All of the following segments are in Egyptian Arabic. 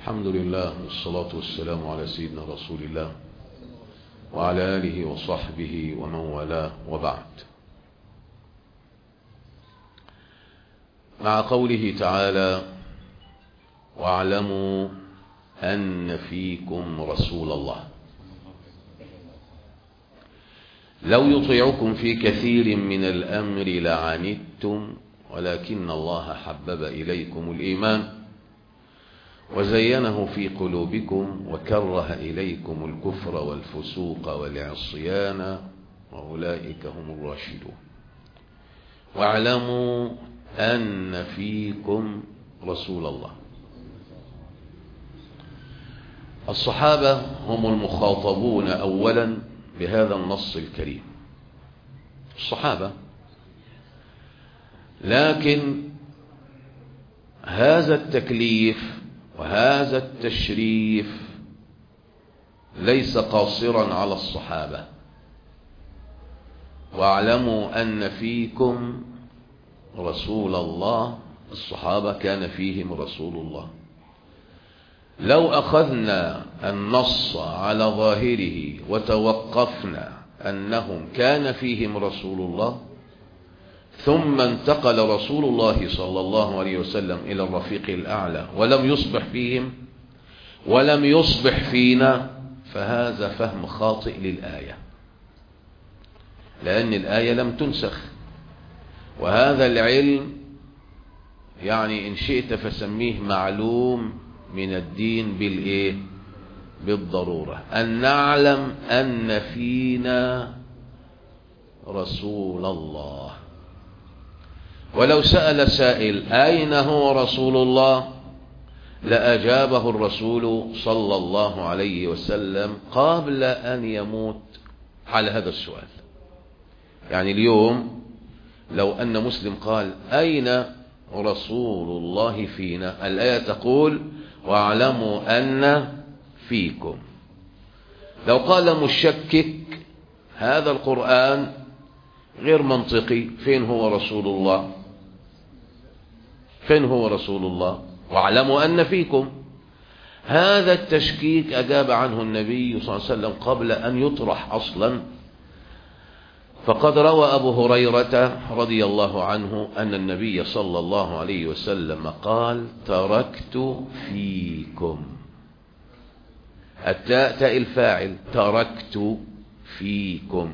الحمد لله والصلاة والسلام على سيدنا رسول الله وعلى آله وصحبه ومن والاه وبعد مع قوله تعالى واعلموا أن فيكم رسول الله لو يطيعكم في كثير من الأمر لعنتم ولكن الله حبب إليكم الإيمان وزينه في قلوبكم وكره إليكم الكفر والفسوق والعصيان وأولئك هم الراشدون واعلموا أن فيكم رسول الله الصحابة هم المخاطبون أولا بهذا النص الكريم الصحابة لكن هذا التكليف وهذا التشريف ليس قاصرا على الصحابة واعلموا أن فيكم رسول الله الصحابة كان فيهم رسول الله لو أخذنا النص على ظاهره وتوقفنا أنهم كان فيهم رسول الله ثم انتقل رسول الله صلى الله عليه وسلم إلى الرفيق الأعلى ولم يصبح فيهم ولم يصبح فينا فهذا فهم خاطئ للآية لأن الآية لم تنسخ وهذا العلم يعني إن شئت فسميه معلوم من الدين بالإيه بالضرورة أن نعلم أن فينا رسول الله ولو سأل سائل أين هو رسول الله لأجابه الرسول صلى الله عليه وسلم قبل أن يموت على هذا السؤال يعني اليوم لو أن مسلم قال أين رسول الله فينا الآية تقول واعلموا أن فيكم لو قال مشكك هذا القرآن غير منطقي فين هو رسول الله فين هو رسول الله واعلموا أن فيكم هذا التشكيك أجاب عنه النبي صلى الله عليه وسلم قبل أن يطرح أصلا فقد روى أبو هريرة رضي الله عنه أن النبي صلى الله عليه وسلم قال تركت فيكم التاء تاء الفاعل تركت فيكم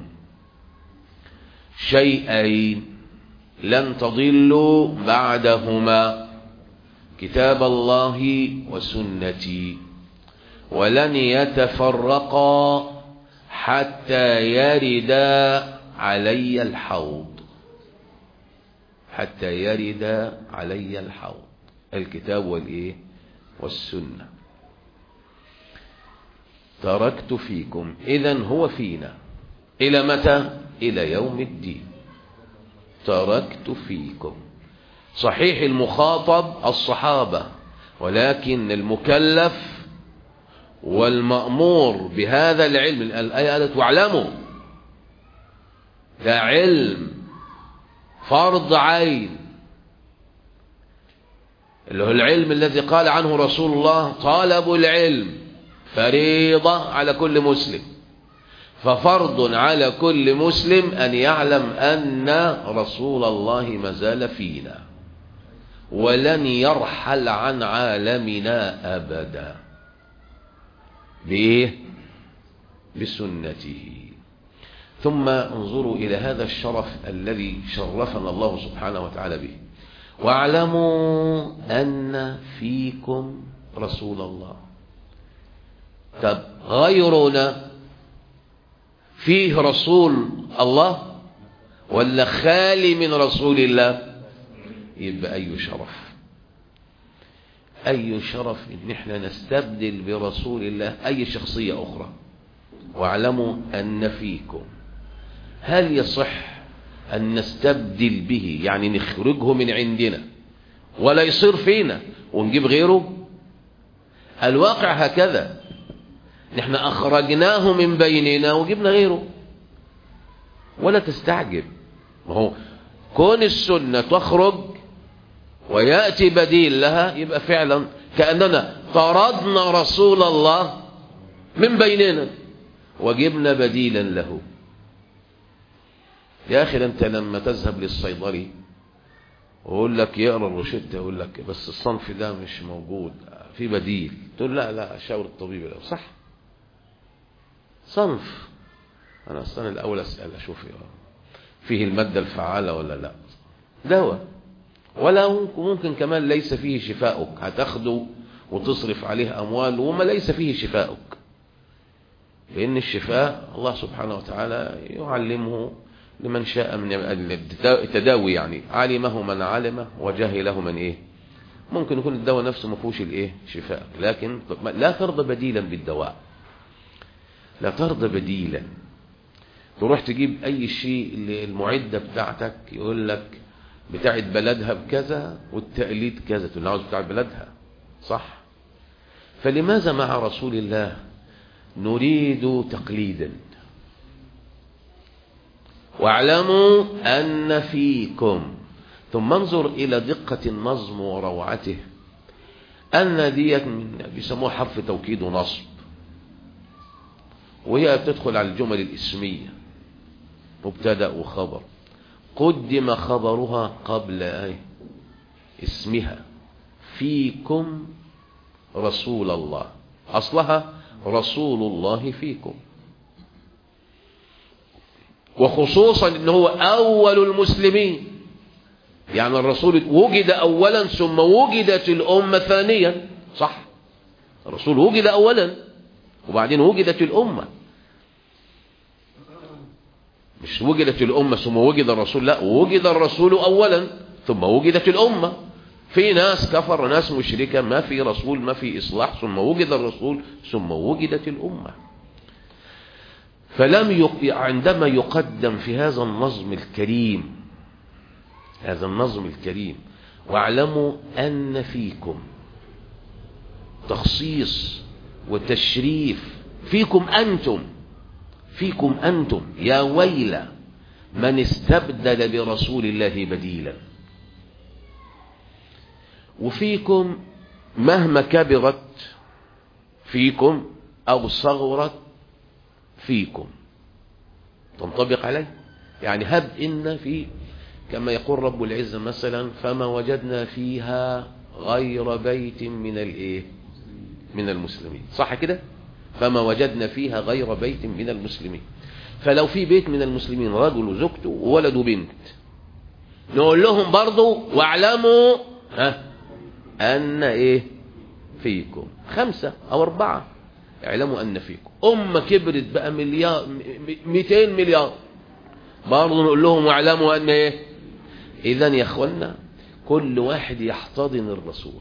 شيئين لن تضلوا بعدهما كتاب الله وسنتي ولن يتفرقا حتى يردا علي الحوض حتى يرد علي الحوض الكتاب والايه والسنه تركت فيكم اذا هو فينا الى متى الى يوم الدين تركت فيكم صحيح المخاطب الصحابه ولكن المكلف والمأمور بهذا العلم الآية قالت واعلموا ده علم فرض عين اللي هو العلم الذي قال عنه رسول الله طالب العلم فريضة على كل مسلم ففرض على كل مسلم أن يعلم أن رسول الله ما زال فينا ولن يرحل عن عالمنا أبدا بإيه بسنته ثم انظروا إلى هذا الشرف الذي شرفنا الله سبحانه وتعالى به واعلموا أن فيكم رسول الله طب غيرنا فيه رسول الله ولا خالي من رسول الله يبقى أي شرف أي شرف إن احنا نستبدل برسول الله أي شخصية أخرى واعلموا أن فيكم هل يصح أن نستبدل به يعني نخرجه من عندنا ولا يصير فينا ونجيب غيره الواقع هكذا نحن أخرجناه من بيننا وجبنا غيره ولا تستعجب ما هو كون السنة تخرج ويأتي بديل لها يبقى فعلا كأننا طردنا رسول الله من بيننا وجبنا بديلا له يا أخي أنت لما تذهب للصيدلي ويقول لك يقرا الروشته يقول لك بس الصنف ده مش موجود في بديل تقول لا لا شاور الطبيب لو صح صنف انا اصلا الاول اسال اشوف فيه الماده الفعاله ولا لا دواء ولا ممكن كمان ليس فيه شفاؤك هتاخده وتصرف عليه اموال وما ليس فيه شفاؤك لان الشفاء الله سبحانه وتعالى يعلمه لمن شاء من التداوي يعني علمه من علمه وجهله من ايه ممكن يكون الدواء نفسه ما فيهوش الايه شفاء لكن لا ترضى بديلا بالدواء لا ترضى بديلا تروح تجيب اي شيء المعده بتاعتك يقول لك بتاعت بلدها بكذا والتقليد كذا تقول عاوز بتاعت بلدها صح فلماذا مع رسول الله نريد تقليدا واعلموا أن فيكم ثم انظر إلى دقة النظم وروعته أن ديت من بيسموها حرف توكيد ونصب وهي بتدخل على الجمل الاسمية مبتدا وخبر قدم خبرها قبل أي اسمها فيكم رسول الله أصلها رسول الله فيكم وخصوصا ان هو اول المسلمين يعني الرسول وجد اولا ثم وجدت الامه ثانيا صح الرسول وجد اولا وبعدين وجدت الامه مش وجدت الامه ثم وجد الرسول لا وجد الرسول اولا ثم وجدت الامه في ناس كفر ناس مشركه ما في رسول ما في اصلاح ثم وجد الرسول ثم وجدت الامه فلم يق... عندما يقدم في هذا النظم الكريم هذا النظم الكريم واعلموا أن فيكم تخصيص وتشريف فيكم أنتم فيكم أنتم يا ويل من استبدل برسول الله بديلا وفيكم مهما كبرت فيكم أو صغرت فيكم تنطبق عليه يعني هب إن في كما يقول رب العزة مثلا فما وجدنا فيها غير بيت من الايه من المسلمين صح كده فما وجدنا فيها غير بيت من المسلمين فلو في بيت من المسلمين رجل وزوجته وولد وبنت نقول لهم برضو واعلموا ها ان ايه فيكم خمسة او اربعة اعلموا ان فيكم امة كبرت بقى مليار 200 مليار برضه نقول لهم واعلموا ان ايه اذا يا اخوانا كل واحد يحتضن الرسول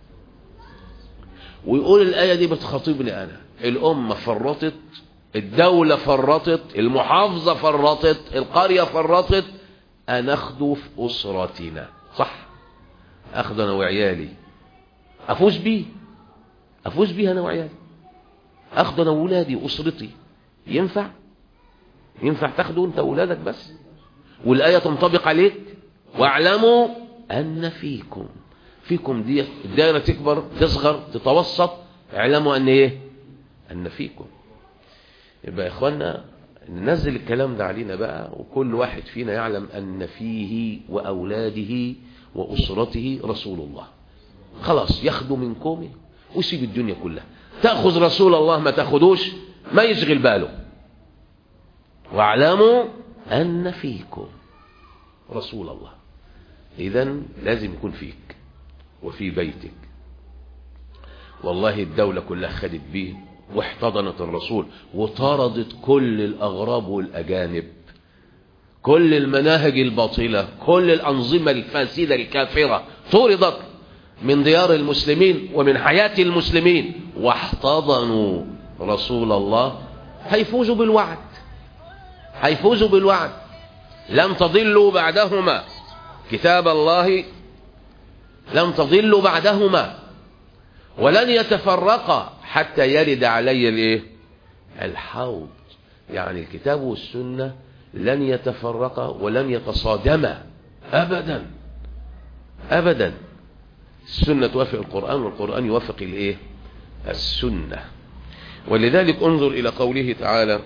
ويقول الايه دي بتخاطبني انا الامه فرطت الدوله فرطت المحافظه فرطت القريه فرطت انا اخده في اسرتنا صح اخده انا وعيالي افوز بيه افوز بيه انا وعيالي اخده انا وولادي واسرتي ينفع ينفع تاخده انت وولادك بس والايه تنطبق عليك واعلموا ان فيكم فيكم دي الدائره تكبر تصغر تتوسط اعلموا ان ايه ان فيكم يبقى يا اخوانا ننزل الكلام ده علينا بقى وكل واحد فينا يعلم ان فيه واولاده واسرته رسول الله خلاص ياخدوا من كومه ويسيب الدنيا كلها تأخذ رسول الله ما تأخذوش ما يشغل باله واعلموا أن فيكم رسول الله إذا لازم يكون فيك وفي بيتك والله الدولة كلها خدت بيه واحتضنت الرسول وطردت كل الأغراب والأجانب كل المناهج الباطلة كل الأنظمة الفاسدة الكافرة طردت من ديار المسلمين ومن حياة المسلمين واحتضنوا رسول الله هيفوزوا بالوعد هيفوزوا بالوعد لن تضلوا بعدهما كتاب الله لن تضلوا بعدهما ولن يتفرقا حتى يرد علي الايه الحوض يعني الكتاب والسنة لن يتفرقا ولن يتصادما ابدا ابدا السنة توافق القرآن والقرآن يوافق الايه السنة ولذلك انظر الى قوله تعالى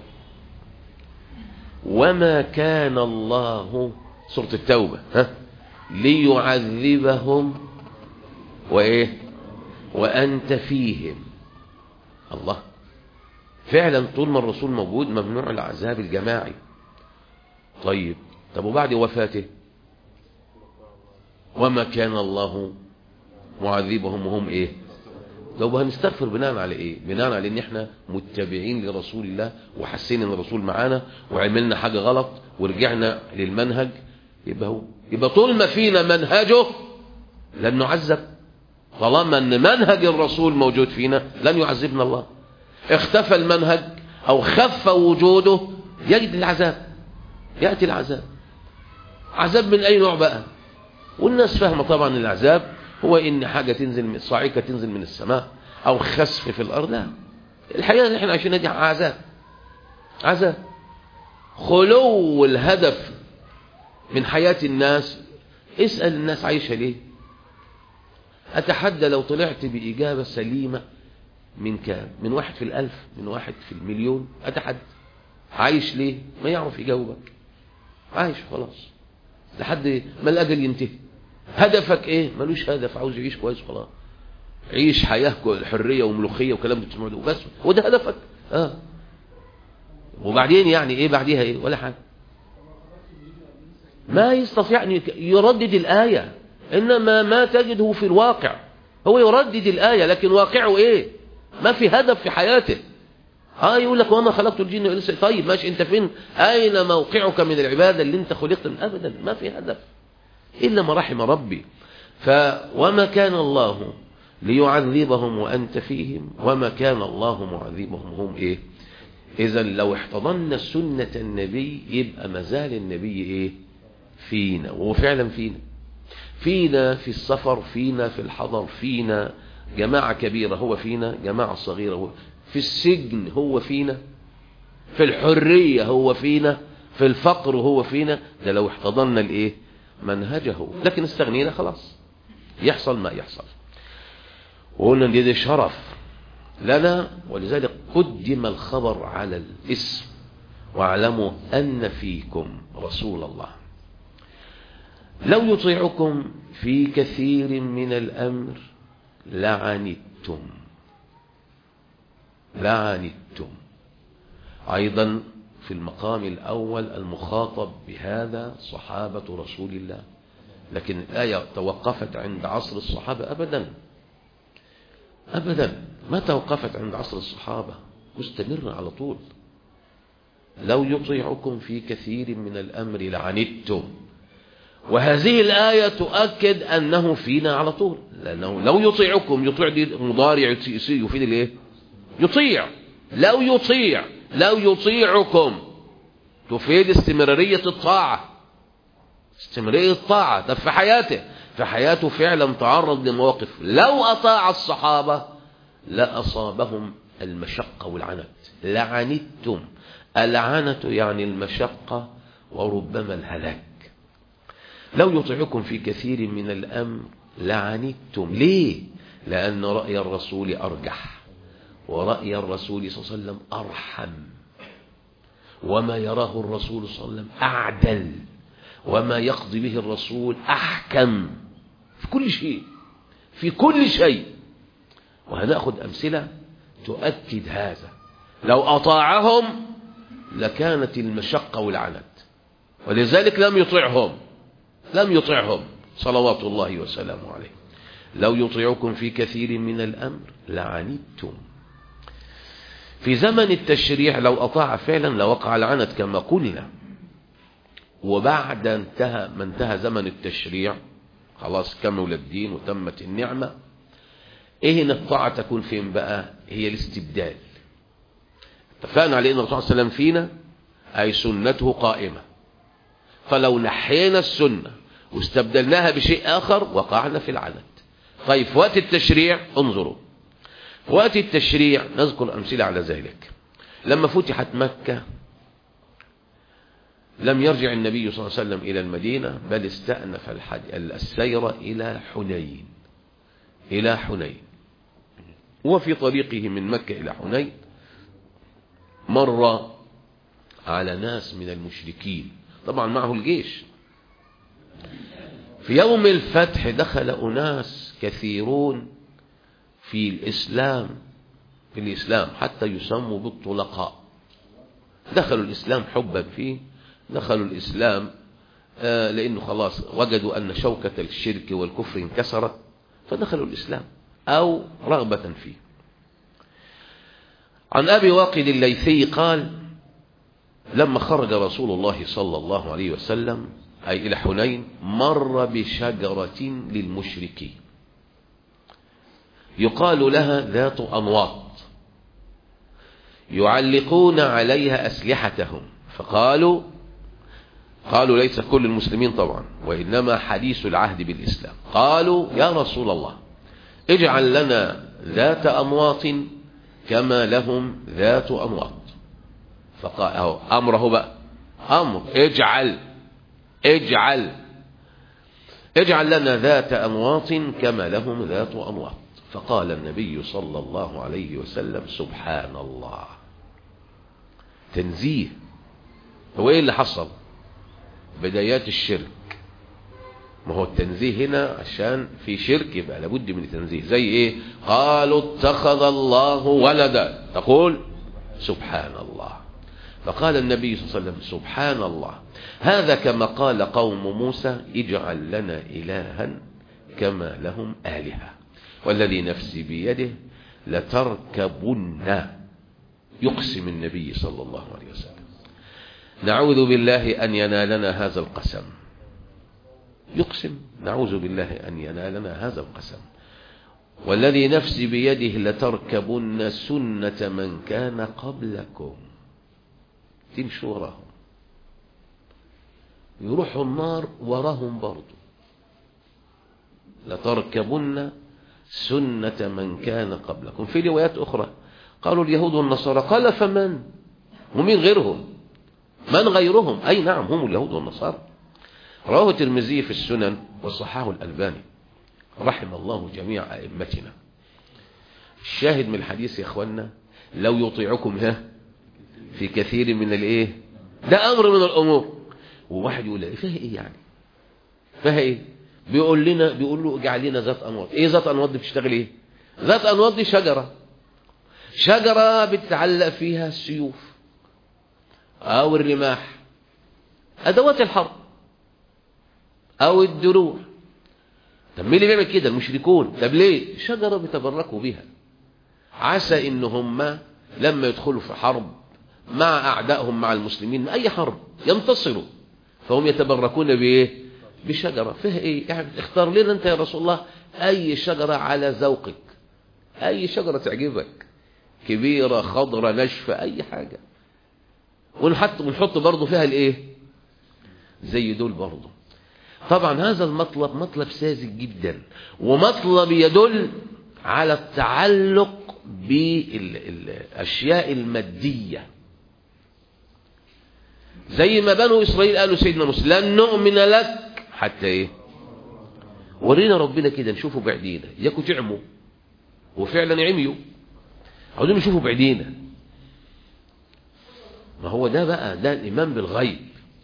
وما كان الله سورة التوبة ها ليعذبهم وايه وانت فيهم الله فعلا طول ما الرسول موجود ممنوع العذاب الجماعي طيب طب وبعد وفاته وما كان الله معذبهم وهم ايه لو هنستغفر بناء على ايه بناء على ان احنا متبعين لرسول الله وحسين ان الرسول معانا وعملنا حاجة غلط ورجعنا للمنهج يبقى هو يبقى طول ما فينا منهجه لن نعذب طالما ان منهج الرسول موجود فينا لن يعذبنا الله اختفى المنهج او خف وجوده يجد العذاب يأتي العذاب عذاب من اي نوع بقى والناس فاهمة طبعا العذاب هو ان حاجة تنزل من صاعقة تنزل من السماء او خسف في الارض لا الحياة اللي احنا عايشينها دي عذاب عذاب خلو الهدف من حياة الناس اسأل الناس عايشة ليه اتحدى لو طلعت بإجابة سليمة من كام من واحد في الألف من واحد في المليون أتحدى عايش ليه ما يعرف يجاوبك عايش خلاص لحد ما الأجل ينتهي هدفك ايه ملوش هدف عاوز يعيش كويس خلاص عيش حياة حرية وملوخية وكلام بتسمعه بس وده هدفك اه وبعدين يعني ايه بعديها ايه ولا حاجة ما يستطيع ان يردد الآية إنما ما تجده في الواقع هو يردد الآية لكن واقعه ايه ما في هدف في حياته اه يقول لك وما خلقت الجن والانس طيب ماشي انت فين اين موقعك من العبادة اللي انت خلقت من ابدا ما في هدف إلا ما رحم ربي ف وما كان الله ليعذبهم وأنت فيهم وما كان الله معذبهم هم إيه إذا لو احتضنا سنة النبي يبقى مازال النبي إيه فينا وهو فعلا فينا فينا في السفر فينا في الحضر فينا جماعة كبيرة هو فينا جماعة صغيرة هو في السجن هو فينا في الحرية هو فينا في الفقر هو فينا ده لو احتضنا الايه منهجه لكن استغنينا خلاص يحصل ما يحصل وقلنا ان دي شرف لنا ولذلك قدم الخبر على الاسم واعلموا أن فيكم رسول الله لو يطيعكم في كثير من الأمر لعنتم لعنتم أيضا في المقام الأول المخاطب بهذا صحابة رسول الله لكن الآية توقفت عند عصر الصحابة أبدا أبدا ما توقفت عند عصر الصحابة مستمرة على طول لو يطيعكم في كثير من الأمر لعنتم وهذه الآية تؤكد أنه فينا على طول لأنه لو يطيعكم يطيع دي مضارع يفيد الايه يطيع لو يطيع لو يطيعكم تفيد استمرارية الطاعة استمرارية الطاعة ده في حياته في حياته فعلا تعرض لمواقف لو أطاع الصحابة لأصابهم المشقة والعنت لعنتم العنة يعني المشقة وربما الهلاك لو يطيعكم في كثير من الأمر لعنتم ليه لأن رأي الرسول أرجح ورأي الرسول صلى الله عليه وسلم أرحم وما يراه الرسول صلى الله عليه وسلم أعدل وما يقضي به الرسول أحكم في كل شيء في كل شيء وهنأخذ أمثلة تؤكد هذا لو أطاعهم لكانت المشقة والعنت ولذلك لم يطعهم لم يطعهم صلوات الله وسلامه عليه لو يطيعكم في كثير من الأمر لعنتم في زمن التشريع لو أطاع فعلا لوقع العنت كما قلنا وبعد انتهى ما انتهى زمن التشريع خلاص كمل الدين وتمت النعمة ايه ان الطاعة تكون فين بقى هي الاستبدال اتفقنا على ان الرسول صلى الله عليه وسلم فينا اي سنته قائمة فلو نحينا السنة واستبدلناها بشيء اخر وقعنا في العنت طيب في وقت التشريع انظروا في وقت التشريع نذكر أمثلة على ذلك لما فتحت مكة لم يرجع النبي صلى الله عليه وسلم إلى المدينة بل استأنف السير إلى حنين إلى حنين وفي طريقه من مكة إلى حنين مر على ناس من المشركين طبعا معه الجيش في يوم الفتح دخل أناس كثيرون في الإسلام في الإسلام حتى يسموا بالطلقاء دخلوا الإسلام حبا فيه دخلوا الإسلام آه لأنه خلاص وجدوا أن شوكة الشرك والكفر انكسرت فدخلوا الإسلام أو رغبة فيه عن أبي واقد الليثي قال لما خرج رسول الله صلى الله عليه وسلم أي إلى حنين مر بشجرة للمشركين يقال لها ذات أنواط يعلقون عليها أسلحتهم فقالوا قالوا ليس كل المسلمين طبعا وإنما حديث العهد بالإسلام قالوا يا رسول الله اجعل لنا ذات أنواط كما لهم ذات أنواط فقال أهو أمره بقى أمر اجعل اجعل اجعل لنا ذات أنواط كما لهم ذات أنواط فقال النبي صلى الله عليه وسلم سبحان الله تنزيه هو ايه اللي حصل بدايات الشرك ما هو التنزيه هنا عشان في شرك يبقى لابد من التنزيه زي ايه قالوا اتخذ الله ولدا تقول سبحان الله فقال النبي صلى الله عليه وسلم سبحان الله هذا كما قال قوم موسى اجعل لنا إلها كما لهم آلهة والذي نفسي بيده لتركبن يقسم النبي صلى الله عليه وسلم نعوذ بالله أن ينالنا هذا القسم يقسم نعوذ بالله أن ينالنا هذا القسم والذي نفسي بيده لتركبن سنة من كان قبلكم تمشوا وراهم يروحوا النار وراهم برضو لتركبن سنة من كان قبلكم في روايات أخرى قالوا اليهود والنصارى قال فمن ومين غيرهم من غيرهم أي نعم هم اليهود والنصارى رواه الترمذي في السنن وصححه الألباني رحم الله جميع أئمتنا الشاهد من الحديث يا اخوانا لو يطيعكم ها في كثير من الايه ده امر من الامور وواحد يقول لي فيها ايه يعني فيها ايه بيقول لنا بيقول له اجعل لنا ذات انواط ايه ذات انواط دي بتشتغل ايه ذات انواط دي شجره شجره بتتعلق فيها السيوف او الرماح ادوات الحرب او الدروع طب مين اللي بيعمل كده المشركون طب ليه شجره بيتبركوا بيها عسى ان هم لما يدخلوا في حرب مع اعدائهم مع المسلمين اي حرب ينتصروا فهم يتبركون بايه بشجره فيها ايه يعني اختار لنا انت يا رسول الله اي شجره على ذوقك اي شجره تعجبك كبيره خضره ناشفه اي حاجه ونحط ونحط برضه فيها الايه زي دول برضه طبعا هذا المطلب مطلب ساذج جدا ومطلب يدل على التعلق بالاشياء الماديه زي ما بنو اسرائيل قالوا سيدنا موسى لن نؤمن لك حتى ايه ورينا ربنا كده نشوفه بعيدينا ياكوا تعموا وفعلا عميوا عاوزين نشوفه بعيدينا ما هو ده بقى ده الايمان بالغيب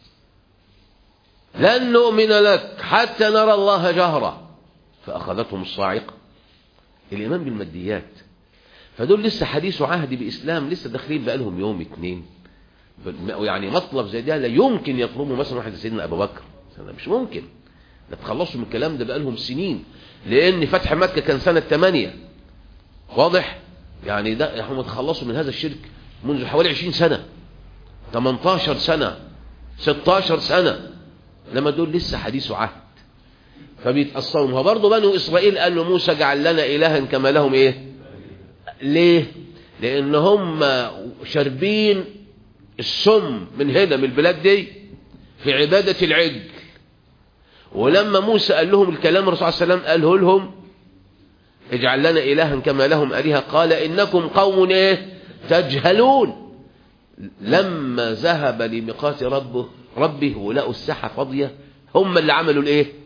لن نؤمن لك حتى نرى الله جهرة فأخذتهم الصاعقة الإيمان بالماديات فدول لسه حديث عهد بإسلام لسه داخلين بقى لهم يوم اتنين يعني مطلب زي ده لا يمكن يطلبوا مثلا واحد سيدنا أبو بكر مش ممكن ده تخلصوا من الكلام ده بقى لهم سنين لأن فتح مكة كان سنة 8 واضح يعني ده هم تخلصوا من هذا الشرك منذ حوالي 20 سنة 18 سنة 16 سنة لما دول لسه حديث عهد فبيتأثروا هو برضه بنو إسرائيل قال له موسى جعل لنا إلها كما لهم إيه ليه لأن هم شاربين السم من هنا من البلاد دي في عبادة العجل ولما موسى قال لهم الكلام الرسول صلى الله عليه وسلم قاله لهم اجعل لنا إلها كما لهم آلهة قال إنكم قوم إيه تجهلون لما ذهب لميقات ربه ربه ولقوا الساحة فاضية هم اللي عملوا الايه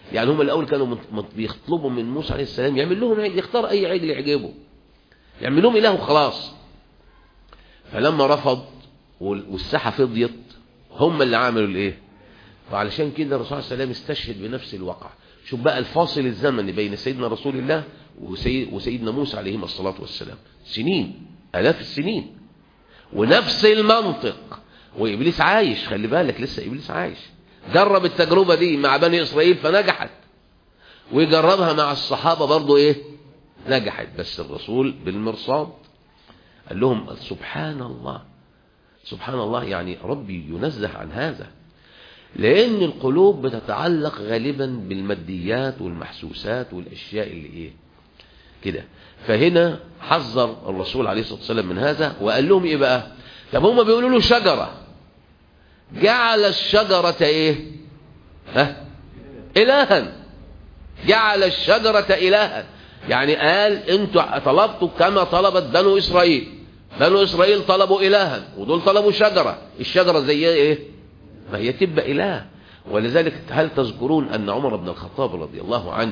يعني هم الأول كانوا بيطلبوا من موسى عليه السلام يعمل لهم عيد يختار أي عيد يعجبه يعمل لهم إله وخلاص فلما رفض والساحة فضيت هم اللي عملوا الإيه وعلشان كده الرسول صلى الله عليه وسلم استشهد بنفس الواقع شوف بقى الفاصل الزمني بين سيدنا رسول الله وسيد وسيدنا موسى عليهما الصلاة والسلام سنين آلاف السنين ونفس المنطق وإبليس عايش خلي بالك لسه إبليس عايش جرب التجربة دي مع بني إسرائيل فنجحت ويجربها مع الصحابة برضو إيه نجحت بس الرسول بالمرصاد قال لهم سبحان الله سبحان الله يعني ربي ينزه عن هذا لأن القلوب بتتعلق غالبا بالماديات والمحسوسات والأشياء اللي إيه كده فهنا حذر الرسول عليه الصلاة والسلام من هذا وقال لهم إيه بقى طب هم بيقولوا له شجرة جعل الشجرة إيه ها إلها جعل الشجرة إلها يعني قال انتوا طلبتوا كما طلبت بنو إسرائيل بنو إسرائيل طلبوا إلها ودول طلبوا شجرة الشجرة زي إيه ما هي تبقى إله ولذلك هل تذكرون أن عمر بن الخطاب رضي الله عنه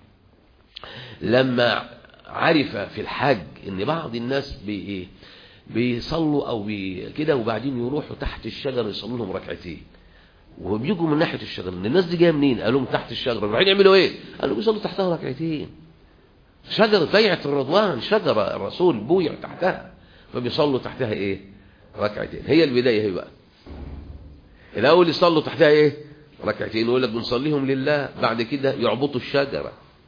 لما عرف في الحج ان بعض الناس بي بيصلوا او بي كده وبعدين يروحوا تحت الشجر يصلوا لهم ركعتين وبيجوا من ناحيه الشجر الناس دي جايه منين قالوا من تحت الشجره رايحين يعملوا ايه قالوا بيصلوا تحتها ركعتين شجره بيعه الرضوان شجره الرسول بويع تحتها فبيصلوا تحتها ايه ركعتين هي البدايه هي بقى الاول يصلوا تحتها ايه ركعتين يقول لك بنصليهم لله بعد كده يعبطوا الشجره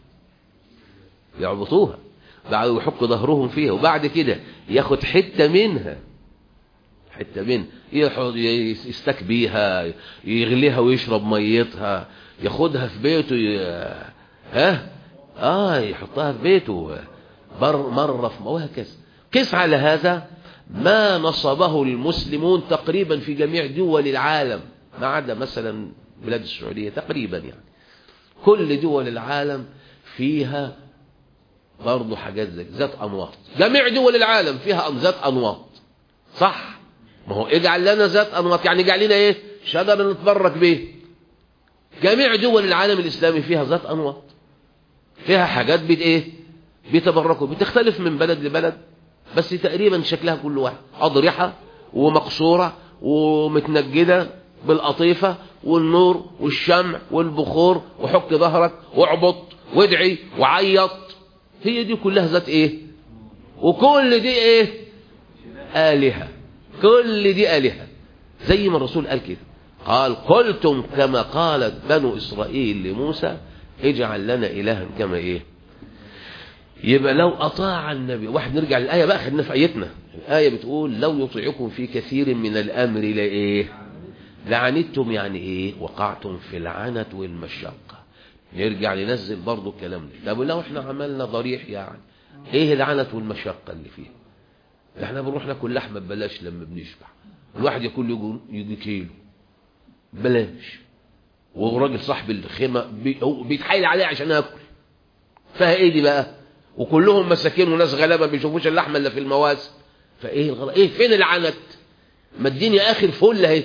يعبطوها بعد يحكوا ظهرهم فيها وبعد كده ياخد حتة منها حتة منها يستكبيها يغليها ويشرب ميتها ياخدها في بيته ي... ها اه يحطها في بيته بر مرة في وهكذا قس على هذا ما نصبه المسلمون تقريبا في جميع دول العالم ما عدا مثلا بلاد السعودية تقريبا يعني كل دول العالم فيها برضه حاجات زي ذات انواط جميع دول العالم فيها ذات انواط صح ما هو اجعل لنا ذات انواط يعني اجعل لنا ايه شجر نتبرك به جميع دول العالم الاسلامي فيها ذات انواط فيها حاجات بت ايه بيتبركوا بتختلف من بلد لبلد بس تقريبا شكلها كل واحد اضرحه ومقصوره ومتنجده بالقطيفه والنور والشمع والبخور وحك ظهرك واعبط وادعي وعيط هي دي كلها ذات ايه وكل دي ايه آلهة كل دي آلهة زي ما الرسول قال كده قال قلتم كما قالت بنو إسرائيل لموسى اجعل لنا إلها كما ايه يبقى لو أطاع النبي واحد نرجع للآية بقى خدنا في آيتنا الآية بتقول لو يطيعكم في كثير من الأمر لإيه لعنتم يعني إيه وقعتم في العنت والمشقة نرجع ننزل برضو الكلام ده طب لو احنا عملنا ضريح يعني ايه العنت والمشقة اللي فيه احنا بنروح ناكل لحمة ببلاش لما بنشبع الواحد ياكل يجي كيلو بلاش وراجل صاحب الخيمة بيتحايل عليه عشان ياكل فيها ايه دي بقى وكلهم مساكين وناس غلابة بيشوفوش اللحمة اللي في المواسم فايه الغلط ايه فين العنت ما الدنيا اخر فل اهي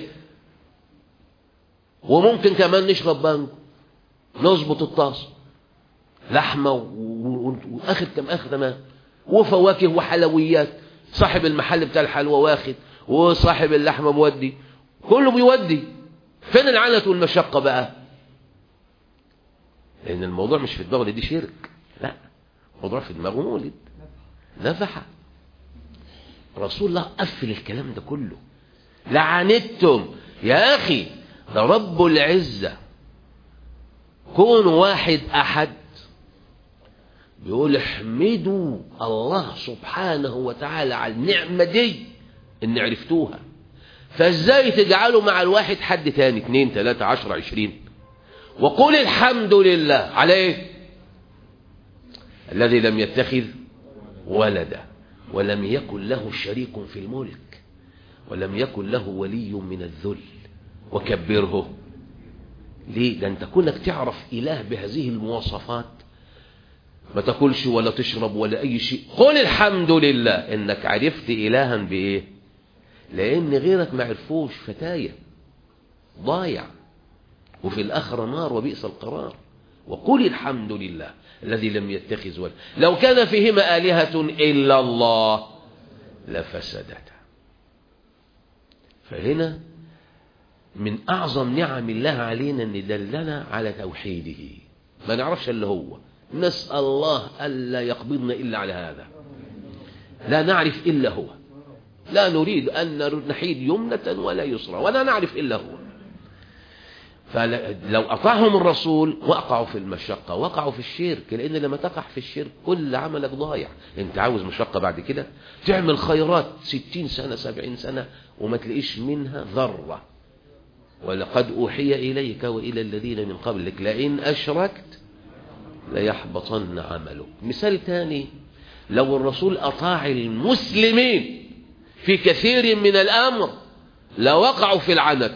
وممكن كمان نشرب بانجو نظبط الطاس لحمة واخر كم اخر تمام وفواكه وحلويات صاحب المحل بتاع الحلوى واخد وصاحب اللحمة مودي كله بيودي فين العنت والمشقة بقى لان الموضوع مش في دماغه دي شرك لا الموضوع في دماغه مولد نفحة رسول الله قفل الكلام ده كله لعنتم يا اخي ده رب العزه كون واحد أحد بيقول احمدوا الله سبحانه وتعالى على النعمة دي ان عرفتوها فازاي تجعلوا مع الواحد حد تاني اتنين تلاتة عشر عشرين وقل الحمد لله على ايه الذي لم يتخذ ولدا ولم يكن له شريك في الملك ولم يكن له ولي من الذل وكبره ليه ده انت كونك تعرف اله بهذه المواصفات ما تاكلش ولا تشرب ولا اي شيء قل الحمد لله انك عرفت الها بايه لان غيرك ما عرفوش فتاية ضايع وفي الاخرة نار وبئس القرار وقل الحمد لله الذي لم يتخذ ولد لو كان فيهما آلهة إلا الله لفسدتا فهنا من أعظم نعم الله علينا أن دلنا على توحيده ما نعرفش اللي هو نسأل الله ألا يقبضنا إلا على هذا لا نعرف إلا هو لا نريد أن نحيد يمنة ولا يسرى ولا نعرف إلا هو فلو أطاعهم الرسول وقعوا في المشقة وقعوا في الشرك لأن لما تقع في الشرك كل عملك ضايع أنت عاوز مشقة بعد كده تعمل خيرات ستين سنة سبعين سنة وما تلاقيش منها ذرة ولقد أوحي إليك وإلى الذين من قبلك لئن أشركت ليحبطن عملك مثال تاني لو الرسول أطاع المسلمين في كثير من الأمر لوقعوا في العنت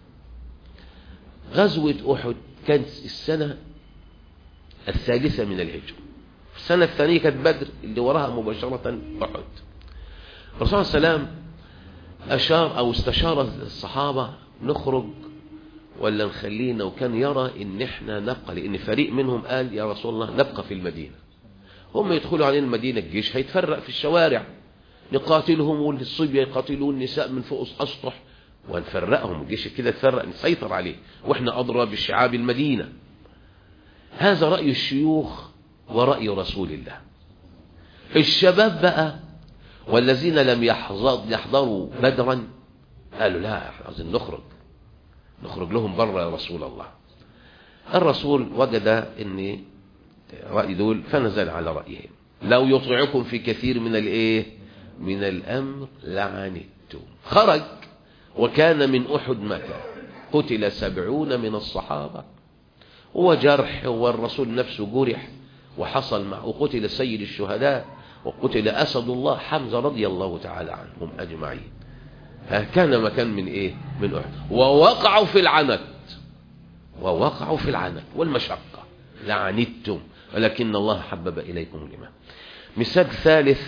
غزوة أحد كانت السنة الثالثة من الهجرة السنة الثانية كانت بدر اللي وراها مباشرة أحد الرسول صلى الله عليه وسلم أشار أو استشار الصحابة نخرج ولا نخلينا وكان يرى ان احنا نبقى لان فريق منهم قال يا رسول الله نبقى في المدينة هم يدخلوا علينا المدينة الجيش هيتفرق في الشوارع نقاتلهم والصبية يقاتلون النساء من فوق الاسطح ونفرقهم الجيش كده يتفرق نسيطر عليه واحنا اضرى بشعاب المدينة هذا رأي الشيوخ ورأي رسول الله الشباب بقى والذين لم يحضروا بدرا قالوا لا احنا عايزين نخرج نخرج لهم بره يا رسول الله الرسول وجد ان رأي دول فنزل على رأيهم لو يطيعكم في كثير من الايه من الامر لعنتم خرج وكان من احد مكة قتل سبعون من الصحابة وجرح والرسول نفسه جرح وحصل مع وقتل سيد الشهداء وقتل أسد الله حمزة رضي الله تعالى عنهم أجمعين كان مكان من ايه من احد ووقعوا في العنت ووقعوا في العنت والمشقة لعنتم ولكن الله حبب اليكم الايمان مثال ثالث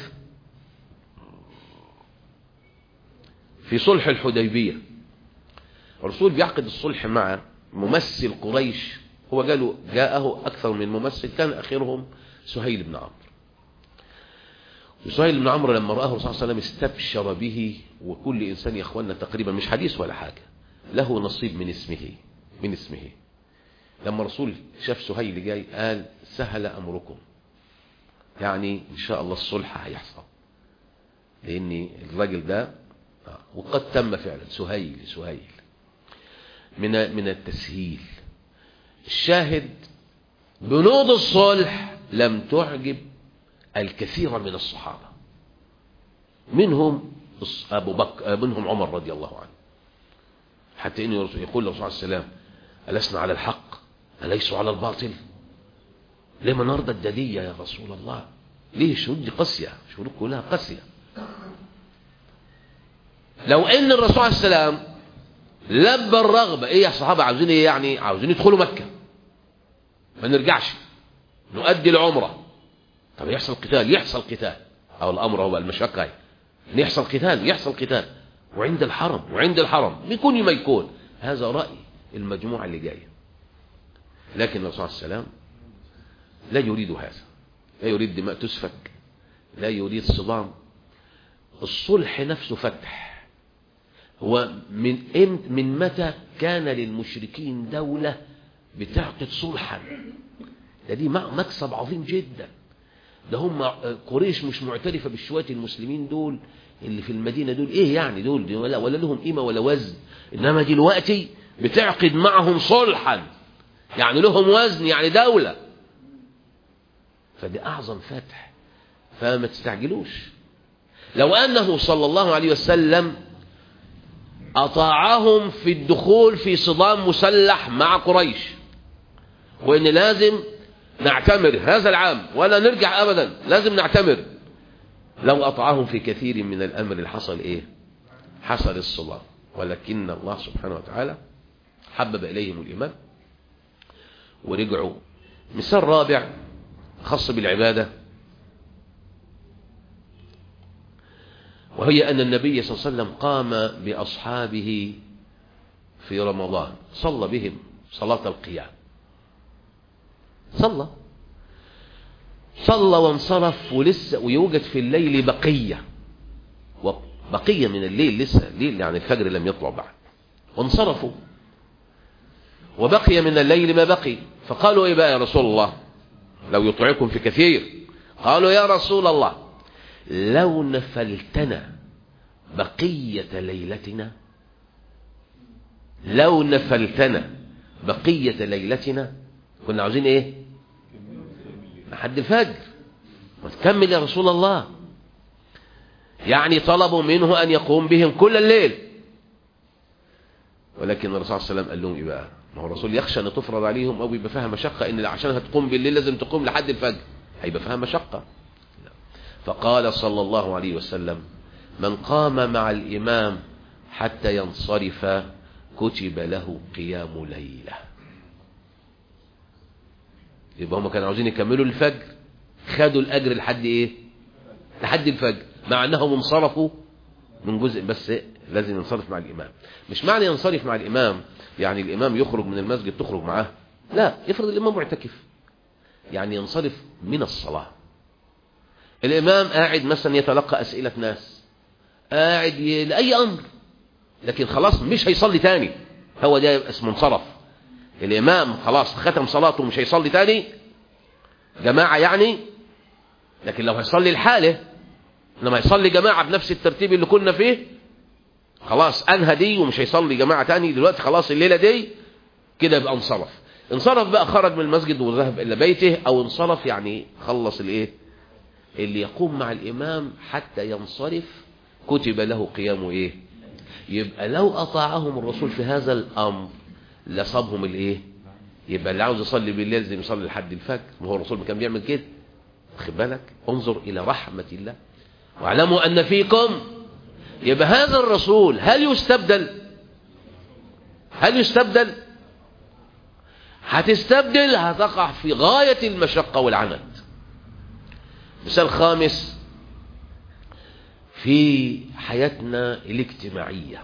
في صلح الحديبية الرسول بيعقد الصلح مع ممثل قريش هو قالوا جاءه أكثر من ممثل كان أخيرهم سهيل بن عمرو وسهيل بن عمرو لما رآه الرسول صلى الله عليه وسلم استبشر به وكل إنسان يا أخواننا تقريبا مش حديث ولا حاجة له نصيب من اسمه من اسمه لما الرسول شاف سهيل جاي قال سهل أمركم يعني إن شاء الله الصلح هيحصل لأن الراجل ده وقد تم فعلا سهيل سهيل من من التسهيل الشاهد بنود الصلح لم تعجب الكثير من الصحابة منهم أبو بكر منهم عمر رضي الله عنه حتى إنه يقول للرسول عليه السلام ألسنا على الحق أليسوا على الباطل لما نرضى الدلية يا رسول الله ليه الشروط دي قاسية شروط كلها قاسية لو ان الرسول عليه السلام لبى الرغبة ايه يا صحابة عاوزين ايه يعني عاوزين يدخلوا مكة ما نرجعش نؤدي العمرة طب يحصل قتال يحصل قتال او الامر هو المشقة هي يحصل قتال يحصل قتال وعند الحرم وعند الحرم بكل ما يكون هذا رأي المجموعة اللي جاية لكن الرسول عليه السلام لا يريد هذا لا يريد دماء تسفك لا يريد صدام الصلح نفسه فتح هو من امت من متى كان للمشركين دولة بتعقد صلحا ده دي مكسب عظيم جدا ده هم قريش مش معترفة بالشوية المسلمين دول اللي في المدينة دول ايه يعني دول دي ولا, ولا لهم قيمة ولا وزن انما دلوقتي بتعقد معهم صلحا يعني لهم وزن يعني دولة فدي اعظم فتح فما تستعجلوش لو انه صلى الله عليه وسلم أطاعهم في الدخول في صدام مسلح مع قريش وإن لازم نعتمر هذا العام ولا نرجع أبدا لازم نعتمر لو أطاعهم في كثير من الأمر اللي حصل إيه حصل الصدام ولكن الله سبحانه وتعالى حبب إليهم الإيمان ورجعوا مثال رابع خاص بالعبادة وهي أن النبي صلى الله عليه وسلم قام بأصحابه في رمضان صلى بهم صلاة القيام صلى صلى وانصرف ولسه ويوجد في الليل بقية بقية من الليل لسه الليل يعني الفجر لم يطلع بعد وانصرفوا وبقي من الليل ما بقي فقالوا ايه بقى يا رسول الله لو يطيعكم في كثير قالوا يا رسول الله لو نفلتنا بقية ليلتنا لو نفلتنا بقية ليلتنا كنا عاوزين ايه لحد الفجر ما تكمل يا رسول الله يعني طلبوا منه ان يقوم بهم كل الليل ولكن الرسول صلى الله عليه وسلم قال لهم ايه بقى ما هو الرسول يخشى ان تفرض عليهم او يبقى فيها مشقه ان عشان هتقوم بالليل لازم تقوم لحد الفجر هيبقى فيها مشقه فقال صلى الله عليه وسلم من قام مع الامام حتى ينصرف كتب له قيام ليله يبقى هم كانوا عاوزين يكملوا الفجر خدوا الاجر لحد ايه لحد الفجر مع انهم انصرفوا من جزء بس لازم ينصرف مع الامام مش معنى ينصرف مع الامام يعني الامام يخرج من المسجد تخرج معاه لا افرض الامام معتكف يعني ينصرف من الصلاة الامام قاعد مثلا يتلقى اسئلة ناس قاعد ي... لأي امر لكن خلاص مش هيصلي تاني هو ده اسمه انصرف الامام خلاص ختم صلاته مش هيصلي تاني جماعة يعني لكن لو هيصلي الحالة لما يصلي جماعة بنفس الترتيب اللي كنا فيه خلاص انهى دي ومش هيصلي جماعة تاني دلوقتي خلاص الليلة دي كده يبقى انصرف انصرف بقى خرج من المسجد وذهب الى بيته او انصرف يعني خلص الايه اللي يقوم مع الامام حتى ينصرف كتب له قيام ايه يبقى لو اطاعهم الرسول في هذا الامر لصابهم الايه يبقى اللي عاوز يصلي بالليل لازم يصلي لحد الفجر ما هو الرسول كان بيعمل كده خد بالك انظر الى رحمة الله واعلموا ان فيكم يبقى هذا الرسول هل يستبدل هل يستبدل هتستبدل هتقع في غاية المشقة والعنت مثال خامس في حياتنا الاجتماعية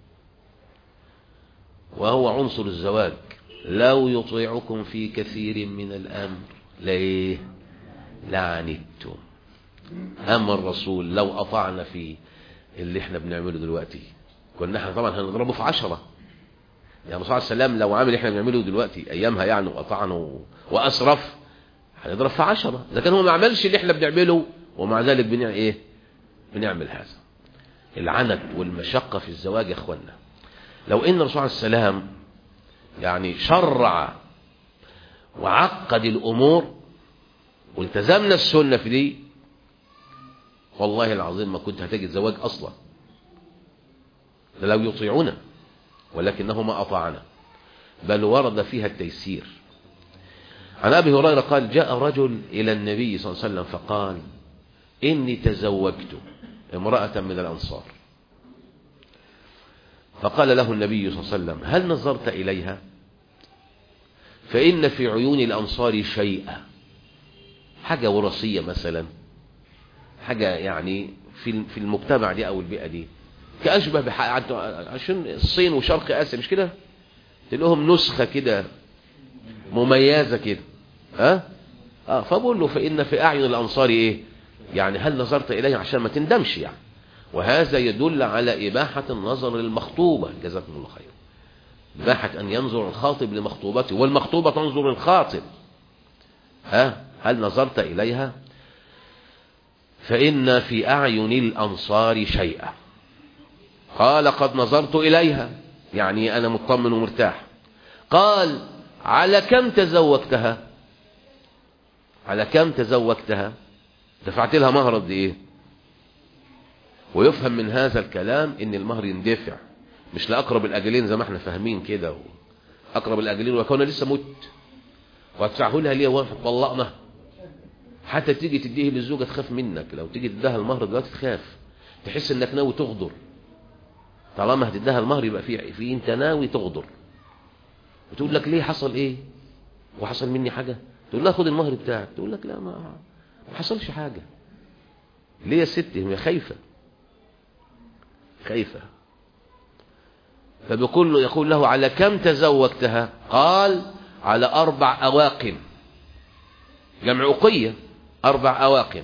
وهو عنصر الزواج لو يطيعكم في كثير من الأمر ليه لعنتم أما الرسول لو أطعنا في اللي احنا بنعمله دلوقتي كنا احنا طبعا هنضربه في عشرة يعني الرسول عليه السلام لو عامل احنا بنعمله دلوقتي ايامها يعني وقطعنا واسرف هنضرب في عشرة اذا كان هو ما عملش اللي احنا بنعمله ومع ذلك بنعمل ايه بنعمل هذا العنت والمشقة في الزواج يا اخوانا لو ان الرسول عليه السلام يعني شرع وعقد الامور والتزمنا السنة في دي والله العظيم ما كنت هتجد زواج أصلا لو يطيعنا ولكنه ما أطاعنا بل ورد فيها التيسير عن أبي هريرة قال جاء رجل إلى النبي صلى الله عليه وسلم فقال إني تزوجت امرأة من الأنصار فقال له النبي صلى الله عليه وسلم هل نظرت إليها فإن في عيون الأنصار شيئا حاجة وراثية مثلا حاجة يعني في في المجتمع دي أو البيئة دي كأشبه بح... عشان الصين وشرق آسيا مش كده تلاقيهم نسخة كده مميزة كده ها اه فبقول له فإن في أعين الأنصار إيه يعني هل نظرت إليه عشان ما تندمش يعني وهذا يدل على إباحة النظر للمخطوبة جزاكم الله خير إباحة أن ينظر الخاطب لمخطوبته والمخطوبة تنظر للخاطب ها هل نظرت إليها فإن في أعين الأنصار شيئا قال قد نظرت إليها يعني أنا مطمن ومرتاح قال على كم تزوجتها على كم تزوجتها دفعت لها مهر قد ايه ويفهم من هذا الكلام ان المهر يندفع مش لأقرب الأجلين زي ما احنا فاهمين كده أقرب الأجلين وكون لسه مت وهتدفعه لها ليه واحد طلقنا حتى تيجي تديه للزوجة تخاف منك لو تيجي تديها المهر دلوقتي تخاف تحس انك ناوي تغدر طالما هتديها المهر يبقى في في انت ناوي تغدر وتقول لك ليه حصل ايه وحصل مني حاجة تقول لها خد المهر بتاعك تقول لك لا ما ما حصلش حاجة ليه يا ستي هي خايفة خايفة فبيقول له يقول له على كم تزوجتها قال على أربع أواقم جمع أقية أربع أواقم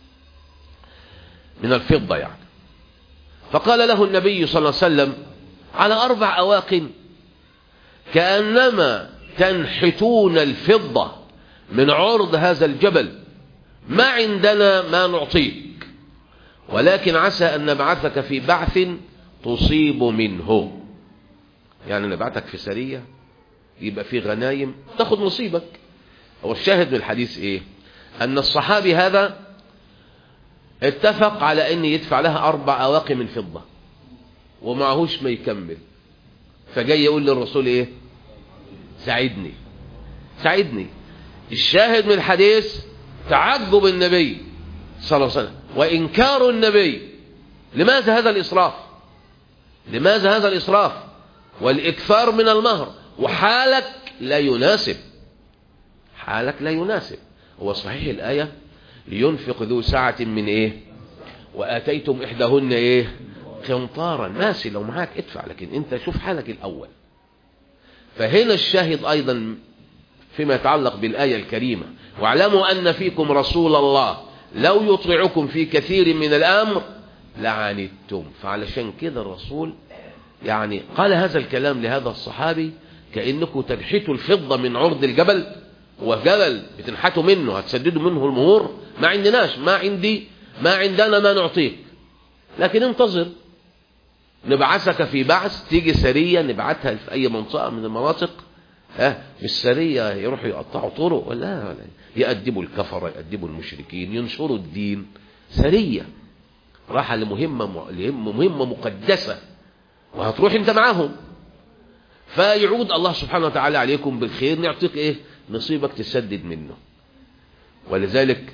من الفضة يعني فقال له النبي صلى الله عليه وسلم على أربع أواقم كأنما تنحتون الفضة من عرض هذا الجبل ما عندنا ما نعطيك ولكن عسى أن نبعثك في بعث تصيب منه يعني نبعثك في سرية يبقى في غنايم تاخد نصيبك هو الشاهد من الحديث ايه ان الصحابي هذا اتفق على ان يدفع لها اربع اواقي من فضة ومعهوش ما يكمل فجاي يقول للرسول ايه ساعدني ساعدني الشاهد من الحديث تعجب النبي صلى الله عليه وسلم وانكار النبي لماذا هذا الاسراف لماذا هذا الاسراف والاكثار من المهر وحالك لا يناسب حالك لا يناسب هو صحيح الآية لينفق ذو سعة من ايه وآتيتم إحداهن ايه قنطارا ماشي لو معاك ادفع لكن انت شوف حالك الأول فهنا الشاهد أيضا فيما يتعلق بالآية الكريمة واعلموا أن فيكم رسول الله لو يطيعكم في كثير من الأمر لعنتم فعلشان كده الرسول يعني قال هذا الكلام لهذا الصحابي كأنكم تنحتوا الفضة من عرض الجبل وجبل بتنحتوا منه هتسددوا منه المهور ما عندناش ما عندي ما عندنا ما نعطيك لكن انتظر نبعثك في بعث تيجي سرية نبعتها في أي منطقة من المناطق ها مش سرية يروحوا يقطعوا طرق ولا ولا يأدبوا الكفرة يأدبوا المشركين ينشروا الدين سرية راحة لمهمة مهمة مقدسة وهتروح انت معاهم فيعود الله سبحانه وتعالى عليكم بالخير نعطيك ايه نصيبك تسدد منه ولذلك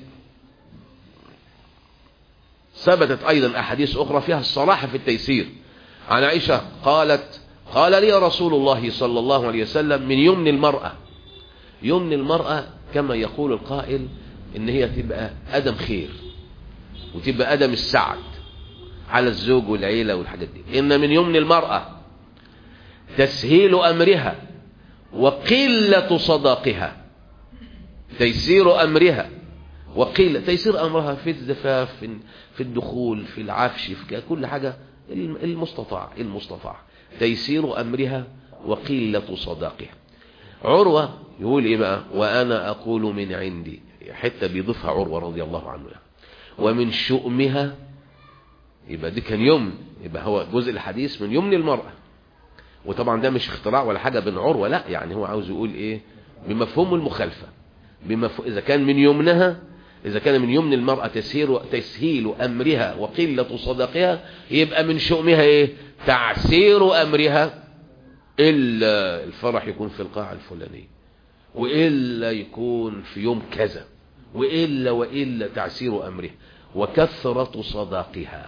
ثبتت ايضا احاديث اخرى فيها الصراحة في التيسير عن عائشة قالت قال لي رسول الله صلى الله عليه وسلم من يمن المرأة يمن المرأة كما يقول القائل ان هي تبقى ادم خير وتبقى ادم السعد على الزوج والعيلة والحاجات دي ان من يمن المرأة تسهيل أمرها وقلة صداقها تيسير أمرها وقلة تيسير أمرها في الزفاف في الدخول في العفش في كل حاجة المستطاع المستطاع تيسير أمرها وقلة صداقها عروة يقول إيه بقى وأنا أقول من عندي حتى بيضيفها عروة رضي الله عنه يعني. ومن شؤمها يبقى دي كان يمن يبقى هو جزء الحديث من يمن المرأة وطبعا ده مش اختراع ولا حاجة بين عروة لا يعني هو عاوز يقول ايه بمفهوم المخالفة بمفهوم اذا كان من يمنها اذا كان من يمن المرأة تسهيل, تسهيل امرها وقلة صدقها يبقى من شؤمها ايه تعسير امرها الا الفرح يكون في القاعة الفلانية والا يكون في يوم كذا والا والا تعسير امرها وكثرة صداقها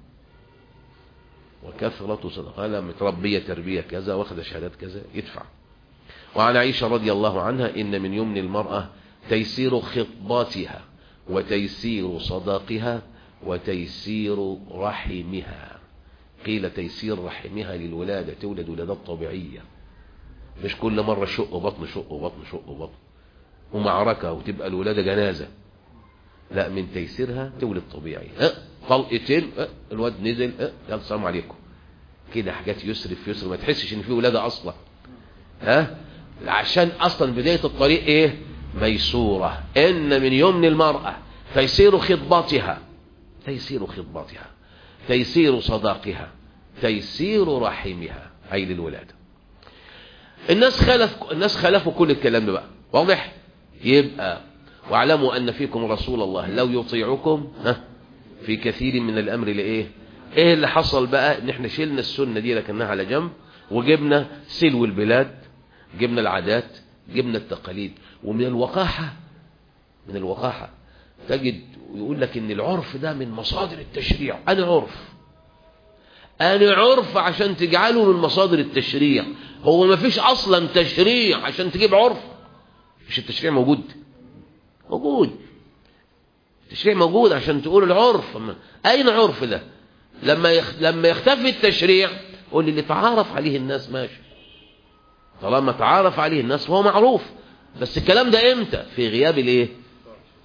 وكثرة صدقها لا متربية تربية كذا واخد شهادات كذا يدفع وعن عائشة رضي الله عنها إن من يمن المرأة تيسير خطباتها وتيسير صداقها وتيسير رحمها قيل تيسير رحمها للولادة تولد ولادات طبيعية مش كل مرة شق بطن شق بطن شق بطن ومعركة وتبقى الولادة جنازة لا من تيسيرها تولد طبيعي ها طلقتين ها الواد نزل ها يلا السلام عليكم كده حاجات يسر في يسر ما تحسش ان في ولاده اصلا ها عشان اصلا بدايه الطريق ايه ميسوره ان من يمن المراه تيسير خطباتها تيسير خطباتها تيسير صداقها تيسير رحمها اي للولاده الناس خلف الناس خلفوا كل الكلام ده بقى واضح يبقى واعلموا ان فيكم رسول الله لو يطيعكم ها في كثير من الامر لايه ايه اللي حصل بقى ان احنا شلنا السنة دي لكنها على جنب وجبنا سلو البلاد جبنا العادات جبنا التقاليد ومن الوقاحة من الوقاحة تجد يقول لك ان العرف ده من مصادر التشريع انا عرف انا عرف عشان تجعله من مصادر التشريع هو ما فيش اصلا تشريع عشان تجيب عرف مش التشريع موجود موجود التشريع موجود عشان تقول العرف اين عرف ده لما يخ... لما يختفي التشريع قول لي اللي تعارف عليه الناس ماشي طالما تعارف عليه الناس فهو معروف بس الكلام ده امتى في غياب الايه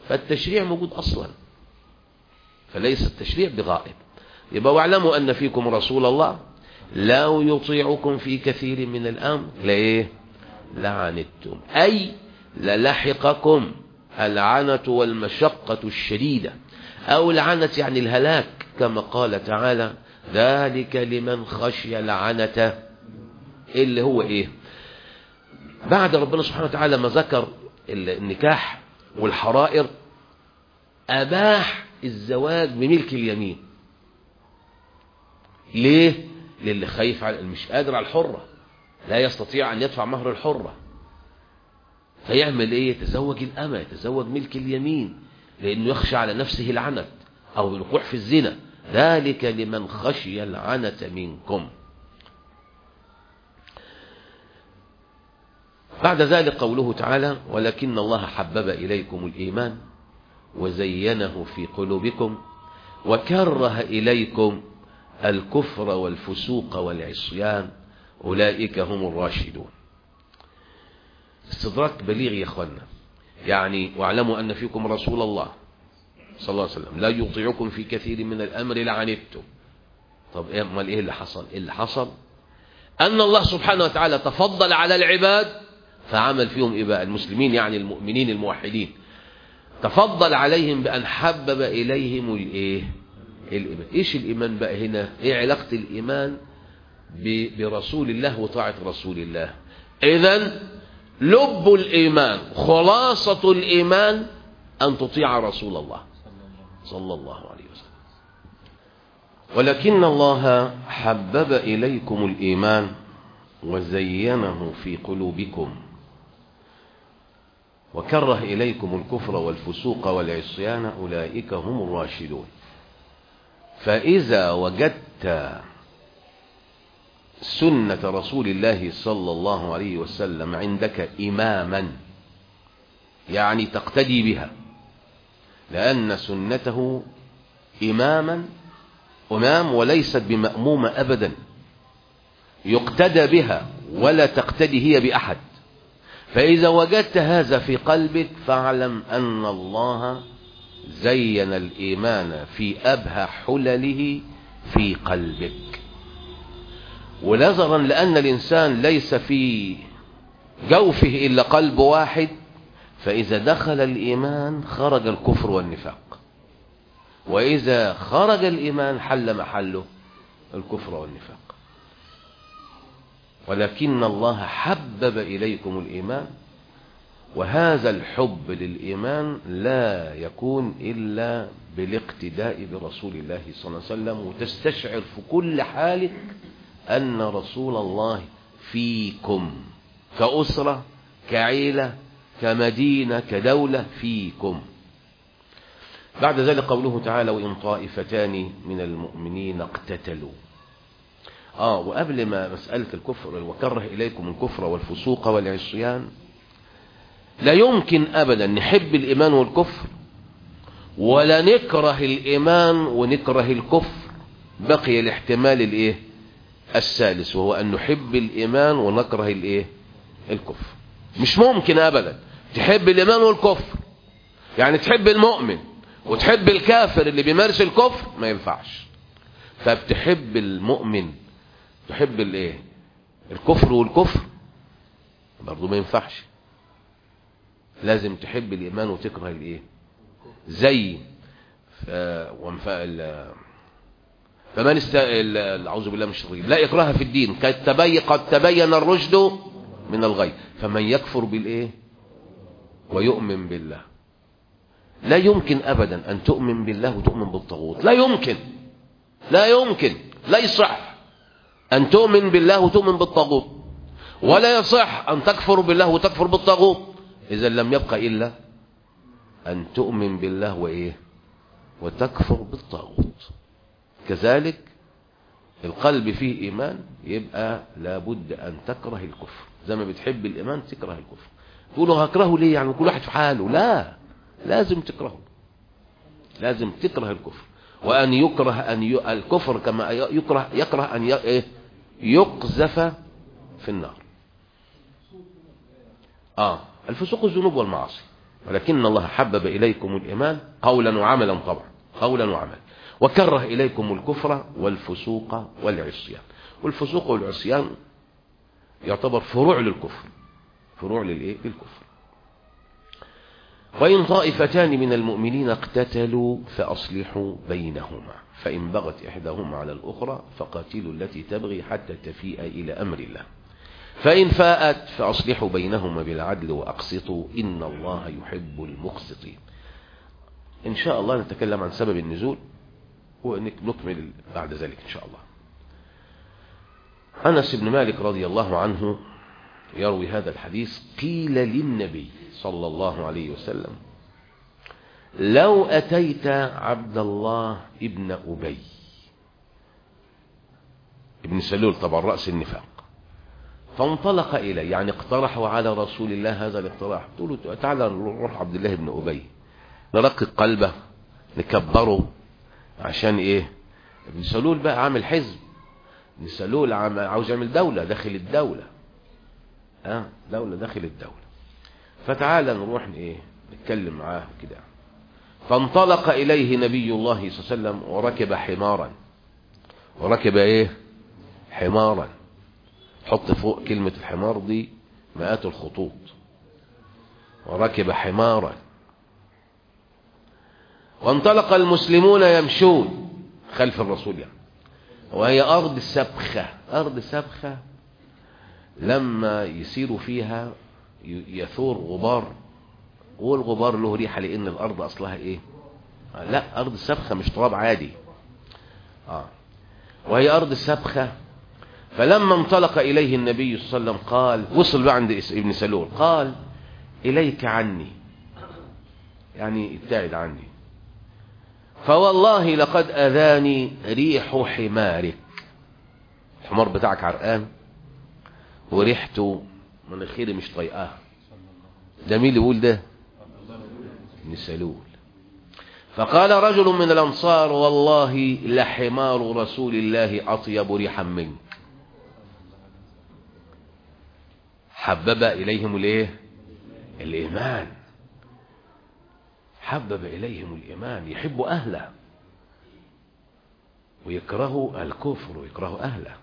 فالتشريع موجود أصلا فليس التشريع بغائب يبقى واعلموا أن فيكم رسول الله لو يطيعكم في كثير من الأمر لإيه لعنتم أي للحقكم العنة والمشقة الشديدة أو العنة يعني الهلاك كما قال تعالى ذلك لمن خشي العنة اللي هو إيه بعد ربنا سبحانه وتعالى ما ذكر النكاح والحرائر أباح الزواج بملك اليمين ليه للي خايف على مش قادر على الحرة لا يستطيع أن يدفع مهر الحرة فيعمل ايه يتزوج الأمة يتزوج ملك اليمين لأنه يخشى على نفسه العنت أو الوقوع في الزنا ذلك لمن خشي العنة منكم بعد ذلك قوله تعالى ولكن الله حبب إليكم الإيمان وزينه في قلوبكم وكره إليكم الكفر والفسوق والعصيان أولئك هم الراشدون استدراك بليغ يا أخوانا يعني واعلموا أن فيكم رسول الله صلى الله عليه وسلم لا يطيعكم في كثير من الأمر لعنتم طب إيه امال إيه اللي حصل إيه اللي حصل أن الله سبحانه وتعالى تفضل على العباد فعمل فيهم إيه بقى المسلمين يعني المؤمنين الموحدين تفضل عليهم بأن حبب إليهم الإيه الإيمان إيش الإيمان بقى هنا إيه علاقة الإيمان برسول الله وطاعة رسول الله إذا لب الإيمان خلاصة الإيمان أن تطيع رسول الله صلى الله عليه وسلم ولكن الله حبب إليكم الإيمان وزينه في قلوبكم وكره إليكم الكفر والفسوق والعصيان أولئك هم الراشدون فإذا وجدت سنة رسول الله صلى الله عليه وسلم عندك إماما يعني تقتدي بها لأن سنته إماما أمام وليست بمأمومة أبدا يقتدى بها ولا تقتدي هي بأحد فإذا وجدت هذا في قلبك فاعلم أن الله زين الإيمان في أبهى حلله في قلبك ونظرا لأن الإنسان ليس في جوفه إلا قلب واحد فإذا دخل الإيمان خرج الكفر والنفاق وإذا خرج الإيمان حل محله الكفر والنفاق ولكن الله حبب إليكم الإيمان وهذا الحب للإيمان لا يكون إلا بالاقتداء برسول الله صلى الله عليه وسلم وتستشعر في كل حالك أن رسول الله فيكم كأسرة كعيلة كمدينة كدولة فيكم بعد ذلك قوله تعالى وإن طائفتان من المؤمنين اقتتلوا آه وقبل ما مسألة الكفر وكره إليكم الكفر والفسوق والعصيان لا يمكن أبدا نحب الإيمان والكفر ولا نكره الإيمان ونكره الكفر بقي الاحتمال الإيه الثالث وهو أن نحب الإيمان ونكره الإيه الكفر مش ممكن أبدا تحب الإيمان والكفر يعني تحب المؤمن وتحب الكافر اللي بيمارس الكفر ما ينفعش فبتحب المؤمن تحب الايه الكفر والكفر برضه ما ينفعش لازم تحب الايمان وتكره الايه زي وانفع فمن است اعوذ بالله من الشيطان لا اكراه في الدين قد تبين قد تبين الرشد من الغي فمن يكفر بالايه ويؤمن بالله لا يمكن ابدا ان تؤمن بالله وتؤمن بالطاغوت لا يمكن لا يمكن لا يصح أن تؤمن بالله وتؤمن بالطاغوت ولا يصح أن تكفر بالله وتكفر بالطاغوت إذا لم يبقى إلا أن تؤمن بالله وإيه وتكفر بالطاغوت كذلك القلب فيه إيمان يبقى لابد أن تكره الكفر زي ما بتحب الإيمان تكره الكفر تقولوا هكرهه ليه يعني كل واحد في حاله لا لازم تكرهه لازم تكره الكفر وأن يكره أن ي... الكفر كما يكره يكره أن ي... إيه؟ يقذف في النار آه الفسوق الذنوب والمعاصي ولكن الله حبب إليكم الإيمان قولا وعملا طبعا قولا وعملا وكره إليكم الكفر والفسوق والعصيان والفسوق والعصيان يعتبر فروع للكفر فروع للإيه؟ للكفر وإن طائفتان من المؤمنين اقتتلوا فأصلحوا بينهما فإن بغت إحداهما على الأخرى فقاتلوا التي تبغي حتى تفيء إلى أمر الله فإن فاءت فأصلحوا بينهما بالعدل وأقسطوا إن الله يحب المقسطين إن شاء الله نتكلم عن سبب النزول ونكمل بعد ذلك إن شاء الله أنس بن مالك رضي الله عنه يروي هذا الحديث قيل للنبي صلى الله عليه وسلم لو أتيت عبد الله ابن أبي ابن سلول طبعا رأس النفاق فانطلق إليه يعني اقترحوا على رسول الله هذا الاقتراح تقولوا تعالى نروح عبد الله بن أبي نرقق قلبه نكبره عشان ايه ابن سلول بقى عامل حزب ابن سلول عاوز يعمل دولة داخل الدولة اه دولة داخل الدولة فتعالى نروح ايه نتكلم معاه كده فانطلق إليه نبي الله صلى الله عليه وسلم وركب حمارا وركب ايه حمارا حط فوق كلمة الحمار دي مئات الخطوط وركب حمارا وانطلق المسلمون يمشون خلف الرسول يعني وهي أرض سبخة أرض سبخة لما يسيروا فيها يثور غبار والغبار له ريحة لأن الأرض أصلها إيه لا أرض سبخة مش تراب عادي آه. وهي أرض سبخة فلما انطلق إليه النبي صلى الله عليه وسلم قال وصل بقى عند ابن سلول قال إليك عني يعني ابتعد عني فوالله لقد أذاني ريح حمارك الحمار بتاعك عرقان وريحته مناخيري مش طايقاه ده مين اللي يقول ده ابن سلول فقال رجل من الأنصار والله لحمار رسول الله أطيب ريحا منك حبب إليهم الايه الإيمان حبب إليهم الإيمان يحبوا أهله ويكرهوا الكفر ويكرهوا أهله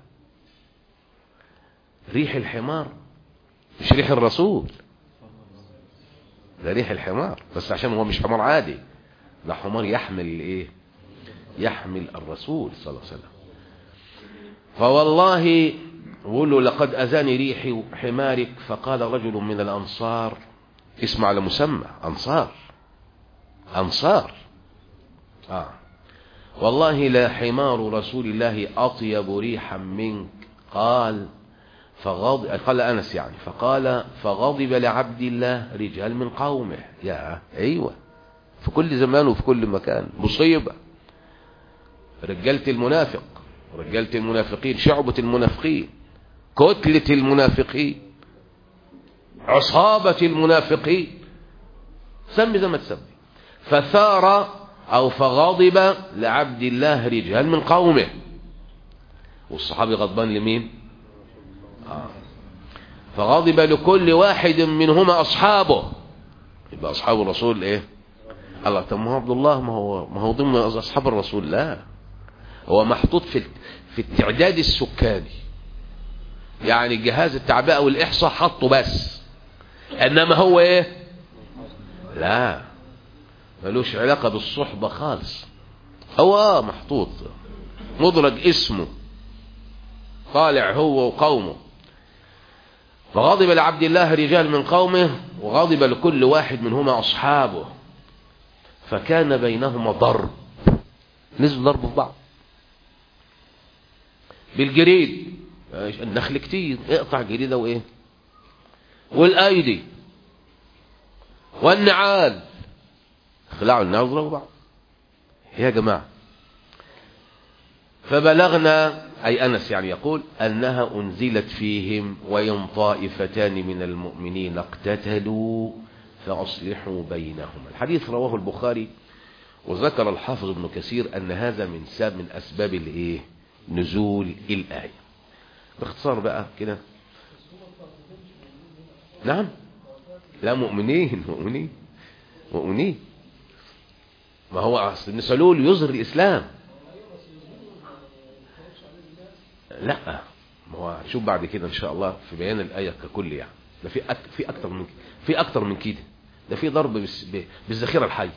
ريح الحمار مش ريح الرسول ده ريح الحمار بس عشان هو مش حمار عادي ده حمار يحمل الايه يحمل الرسول صلى الله عليه وسلم فوالله بقول له لقد أذاني ريح حمارك فقال رجل من الأنصار اسمع على مسمى أنصار أنصار آه. والله لا حمار رسول الله أطيب ريحا منك قال فغضب قال أنس يعني فقال فغضب لعبد الله رجال من قومه يا أيوة في كل زمان وفي كل مكان مصيبة رجالة المنافق رجالة المنافقين شعبة المنافقين كتلة المنافقين عصابة المنافقين سمي زي ما تسمي فثار أو فغضب لعبد الله رجال من قومه والصحابي غضبان لمين آه. فغضب لكل واحد منهما أصحابه يبقى أصحاب الرسول إيه الله طب ما هو عبد الله ما هو ما هو ضمن أصحاب الرسول لا هو محطوط في في التعداد السكاني يعني جهاز التعبئة والإحصاء حطه بس إنما هو إيه لا ملوش علاقة بالصحبة خالص هو آه محطوط مدرج اسمه طالع هو وقومه فغضب لعبد الله رجال من قومه وغضب لكل واحد منهما أصحابه فكان بينهما ضرب نزل ضرب في بعض بالجريد النخل كتير اقطع جريده وايه والايدي والنعال خلعوا النعال وضربوا بعض يا جماعه فبلغنا أي أنس يعني يقول أنها أنزلت فيهم وإن طائفتان من المؤمنين اقتتلوا فأصلحوا بينهما الحديث رواه البخاري وذكر الحافظ ابن كثير أن هذا من سبب من أسباب الإيه نزول الآية باختصار بقى كده نعم لا مؤمنين مؤمنين مؤمنين ما هو اصل ابن سلول يظهر الاسلام لا ما هو شوف بعد كده ان شاء الله في بيان الايه ككل يعني ده في أك... في اكتر من في اكتر من كده ده في ضرب بس... ب... بالذخيره الحيه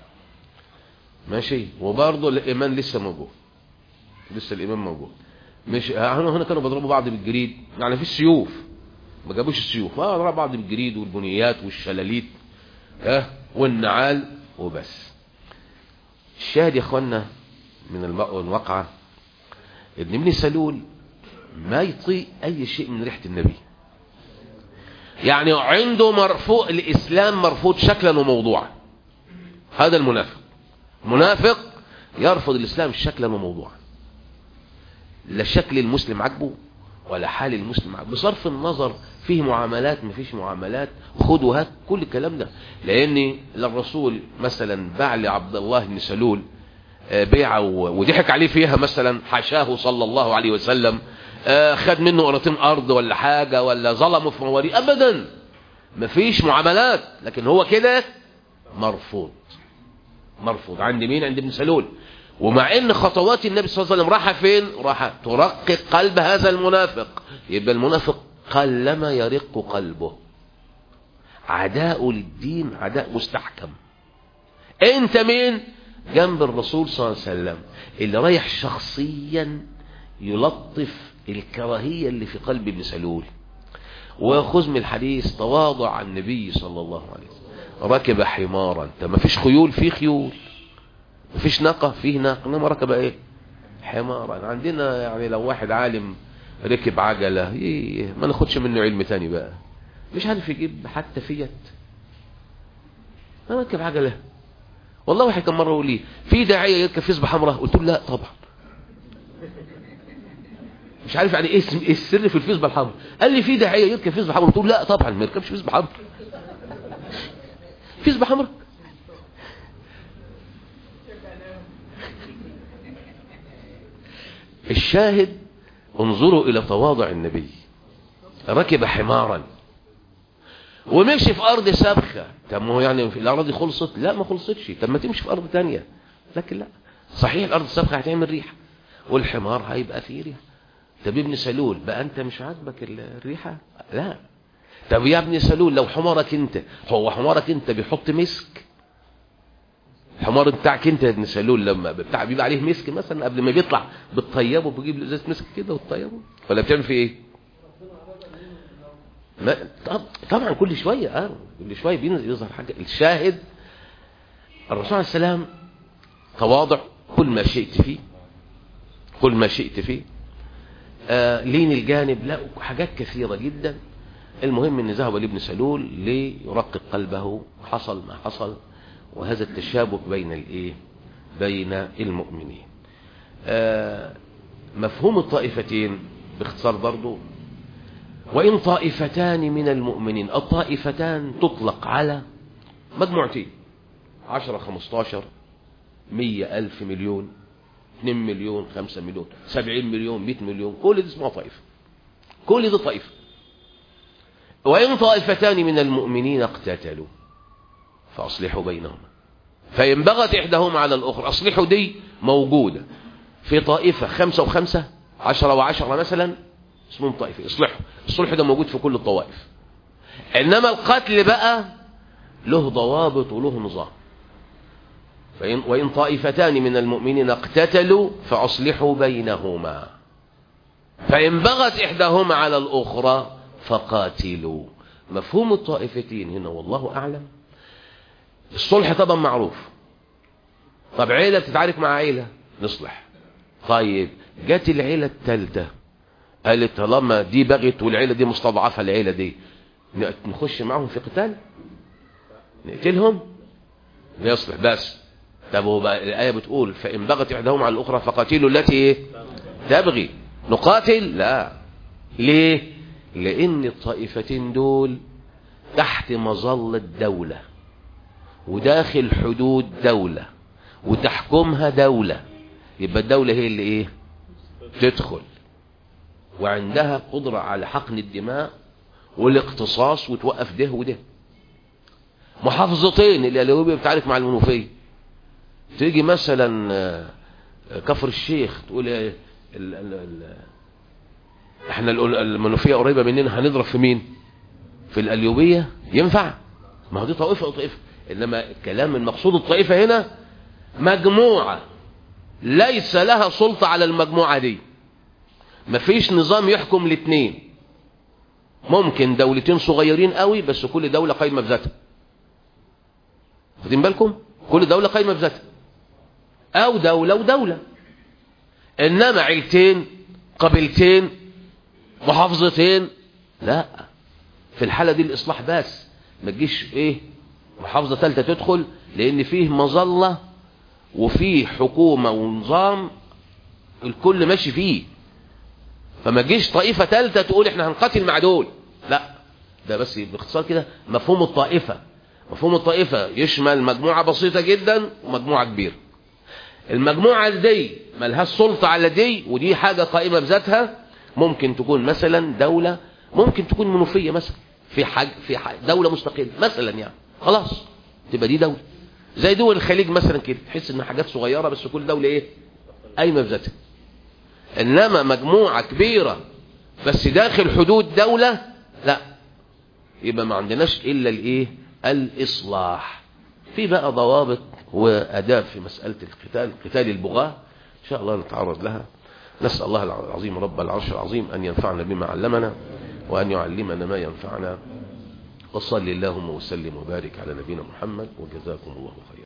ماشي وبرضه الايمان لسه موجود لسه الايمان موجود مش هنا هنا كانوا بيضربوا بعض بالجريد يعني في السيوف ما جابوش السيوف اه ضربوا بعض بالجريد والبنيات والشلاليت اه والنعال وبس الشاهد يا اخوانا من الواقعه ابن ابن سلول ما يطيق اي شيء من ريحه النبي يعني عنده مرفوع الاسلام مرفوض شكلا وموضوعا هذا المنافق منافق يرفض الاسلام شكلا وموضوعا لا شكل المسلم عجبه ولا حال المسلم عجبه بصرف النظر فيه معاملات ما فيش معاملات خد وهات كل الكلام ده لان الرسول مثلا باع لعبد الله بن سلول بيعه وضحك عليه فيها مثلا حاشاه صلى الله عليه وسلم خد منه قرطين ارض ولا حاجه ولا ظلمه في مواريه ابدا مفيش معاملات لكن هو كده مرفوض مرفوض عند مين عند ابن سلول ومع ان خطوات النبي صلى الله عليه وسلم راح فين راح ترقق قلب هذا المنافق يبقى المنافق قلما يرق قلبه عداء للدين عداء مستحكم انت مين جنب الرسول صلى الله عليه وسلم اللي رايح شخصيا يلطف الكراهية اللي في قلب ابن سلول ويأخذ من الحديث تواضع عن النبي صلى الله عليه وسلم ركب حمارا انت ما فيش خيول في خيول ما فيش ناقة فيه ناقة انما ركب ايه حمارا عندنا يعني لو واحد عالم ركب عجلة إيه ما ناخدش منه علم تاني بقى مش عارف يجيب حتى فيت ما ركب عجلة والله واحد كان مرة يقول لي في داعية يركب فيسبة حمراء قلت له لا طبعا مش عارف يعني ايه ايه السر في الفيسبة الحمراء قال لي في داعية يركب فيسبة حمراء قلت له لا طبعا ما يركبش فيسبة حمراء فيسبة حمراء الشاهد انظروا الى تواضع النبي ركب حمارا ومشي في ارض سبخة طب ما هو يعني الارض دي خلصت لا ما خلصتش طب ما تمشي في ارض تانية لكن لا صحيح الارض السبخة هتعمل ريحة والحمار هيبقى فيه ريحة طب ابن سلول بقى انت مش عاجبك الريحة لا طب يا ابن سلول لو حمارك انت هو حمارك انت بيحط مسك الحمار بتاعك انت يا ابن سلول لما بتاع بيبقى عليه مسك مثلا قبل ما بيطلع بتطيبه بتجيب له ازازه مسك كده وتطيبه ولا بتعمل فيه ايه ما طبعا كل شويه اه كل شويه بينزل يظهر حاجه الشاهد الرسول عليه السلام تواضع كل ما شئت فيه كل ما شئت فيه آه لين الجانب لا حاجات كثيره جدا المهم ان ذهب لابن سلول ليرقق قلبه حصل ما حصل وهذا التشابك بين الايه بين المؤمنين آه مفهوم الطائفتين باختصار برضو وإن طائفتان من المؤمنين الطائفتان تطلق على مجموعتين عشرة خمستاشر مية ألف مليون اتنين مليون خمسة مليون سبعين مليون مئة مليون كل دي اسمها طائفة كل دي طائفة وإن طائفتان من المؤمنين اقتتلوا فأصلحوا بينهما فإن بغت إحداهما على الأخرى أصلحوا دي موجودة في طائفة خمسة وخمسة عشرة وعشرة مثلا اسمهم طائفة اصلحوا الصلح ده موجود في كل الطوائف إنما القتل بقى له ضوابط وله نظام فإن وإن طائفتان من المؤمنين اقتتلوا فأصلحوا بينهما فإن بغت إحداهما على الأخرى فقاتلوا مفهوم الطائفتين هنا والله أعلم الصلح طبعا معروف طب عيلة بتتعارك مع عيلة نصلح طيب جت العيلة الثالثة قالت طالما دي بغت والعيلة دي مستضعفة العيلة دي نخش معهم في قتال نقتلهم نصلح بس طب هو بقى الآية بتقول فإن بغت إحداهما على الأخرى فقاتلوا التي إيه؟ تبغي نقاتل لا ليه لأن الطائفتين دول تحت مظلة دولة وداخل حدود دولة وتحكمها دولة يبقى الدولة هي اللي ايه تدخل وعندها قدرة على حقن الدماء والاقتصاص وتوقف ده وده محافظتين القليوبية بتعارك مع المنوفية تيجي مثلا آه، كفر الشيخ تقول إيه ال ال ال احنا ال- المنوفية قريبة مننا هنضرب في مين في القليوبية ينفع ما هو دي طائفة وطائفة انما الكلام المقصود الطائفة هنا مجموعة ليس لها سلطة على المجموعة دي مفيش نظام يحكم الاثنين ممكن دولتين صغيرين قوي بس كل دولة قايمة بذاتها واخدين بالكم كل دولة قايمة بذاتها او دولة ودولة انما عيلتين قبيلتين محافظتين لا في الحالة دي الاصلاح بس ما تجيش ايه محافظة ثالثة تدخل لان فيه مظلة وفيه حكومة ونظام الكل ماشي فيه فما تجيش طائفة ثالثة تقول احنا هنقاتل مع دول لا ده بس باختصار كده مفهوم الطائفة مفهوم الطائفة يشمل مجموعة بسيطة جدا ومجموعة كبيرة المجموعة دي ملهاش سلطة على دي ودي حاجة قائمة بذاتها ممكن تكون مثلا دولة ممكن تكون منوفية مثلا في حاج في حاج دولة مستقلة مثلا يعني خلاص تبقى دي دولة زي دول الخليج مثلا كده تحس ان حاجات صغيرة بس كل دولة ايه قايمة بذاتها انما مجموعة كبيرة بس داخل حدود دولة لا يبقى ما عندناش الا الايه الاصلاح في بقى ضوابط واداب في مسألة القتال قتال البغاة ان شاء الله نتعرض لها نسأل الله العظيم رب العرش العظيم ان ينفعنا بما علمنا وان يعلمنا ما ينفعنا وصل اللهم وسلم وبارك على نبينا محمد وجزاكم الله خيرا